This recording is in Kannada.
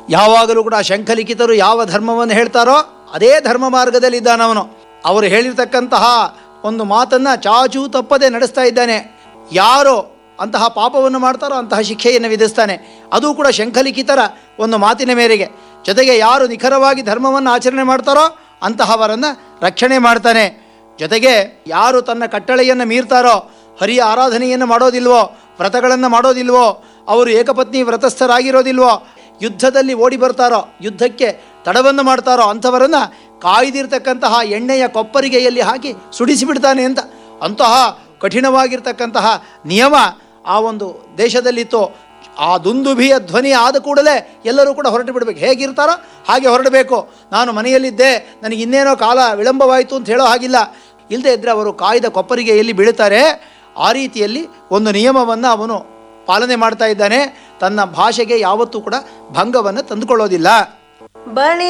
ಯಾವಾಗಲೂ ಕೂಡ ಶಂಖಲಿಖಿತರು ಯಾವ ಧರ್ಮವನ್ನು ಹೇಳ್ತಾರೋ ಅದೇ ಧರ್ಮ ಮಾರ್ಗದಲ್ಲಿ ಇದ್ದಾನವನು ಅವರು ಹೇಳಿರ್ತಕ್ಕಂತಹ ಒಂದು ಮಾತನ್ನು ಚಾಚೂ ತಪ್ಪದೆ ನಡೆಸ್ತಾ ಇದ್ದಾನೆ ಯಾರು ಅಂತಹ ಪಾಪವನ್ನು ಮಾಡ್ತಾರೋ ಅಂತಹ ಶಿಕ್ಷೆಯನ್ನು ವಿಧಿಸ್ತಾನೆ ಅದು ಕೂಡ ಶಂಖಲಿಖಿತರ ಒಂದು ಮಾತಿನ ಮೇರೆಗೆ ಜೊತೆಗೆ ಯಾರು ನಿಖರವಾಗಿ ಧರ್ಮವನ್ನು ಆಚರಣೆ ಮಾಡ್ತಾರೋ ಅಂತಹವರನ್ನು ರಕ್ಷಣೆ ಮಾಡ್ತಾನೆ ಜೊತೆಗೆ ಯಾರು ತನ್ನ ಕಟ್ಟಳೆಯನ್ನು ಮೀರ್ತಾರೋ ಹರಿಯ ಆರಾಧನೆಯನ್ನು ಮಾಡೋದಿಲ್ವೋ ವ್ರತಗಳನ್ನು ಮಾಡೋದಿಲ್ವೋ ಅವರು ಏಕಪತ್ನಿ ವ್ರತಸ್ಥರಾಗಿರೋದಿಲ್ವೋ ಯುದ್ಧದಲ್ಲಿ ಓಡಿ ಬರ್ತಾರೋ ಯುದ್ಧಕ್ಕೆ ತಡವನ್ನು ಮಾಡ್ತಾರೋ ಅಂಥವರನ್ನು ಕಾಯ್ದಿರ್ತಕ್ಕಂತಹ ಎಣ್ಣೆಯ ಕೊಪ್ಪರಿಗೆಯಲ್ಲಿ ಹಾಕಿ ಸುಡಿಸಿಬಿಡ್ತಾನೆ ಅಂತ ಅಂತಹ ಕಠಿಣವಾಗಿರ್ತಕ್ಕಂತಹ ನಿಯಮ ಆ ಒಂದು ದೇಶದಲ್ಲಿತ್ತು ಆ ದುಂದುಭಿಯ ಧ್ವನಿ ಆದ ಕೂಡಲೇ ಎಲ್ಲರೂ ಕೂಡ ಹೊರಟು ಬಿಡಬೇಕು ಹೇಗಿರ್ತಾರೋ ಹಾಗೆ ಹೊರಡಬೇಕು ನಾನು ಮನೆಯಲ್ಲಿದ್ದೆ ನನಗೆ ಇನ್ನೇನೋ ಕಾಲ ವಿಳಂಬವಾಯಿತು ಅಂತ ಹೇಳೋ ಹಾಗಿಲ್ಲ ಇಲ್ಲದೆ ಇದ್ದರೆ ಅವರು ಕಾಯ್ದ ಕೊಪ್ಪರಿಗೆ ಎಲ್ಲಿ ಬೀಳುತ್ತಾರೆ ಆ ರೀತಿಯಲ್ಲಿ ಒಂದು ನಿಯಮವನ್ನು ಅವನು ಪಾಲನೆ ಮಾಡ್ತಾ ಇದ್ದಾನೆ ತನ್ನ ಭಾಷೆಗೆ ಯಾವತ್ತೂ ಕೂಡ ಭಂಗವನ್ನು ತಂದುಕೊಳ್ಳೋದಿಲ್ಲ ಬಳಿ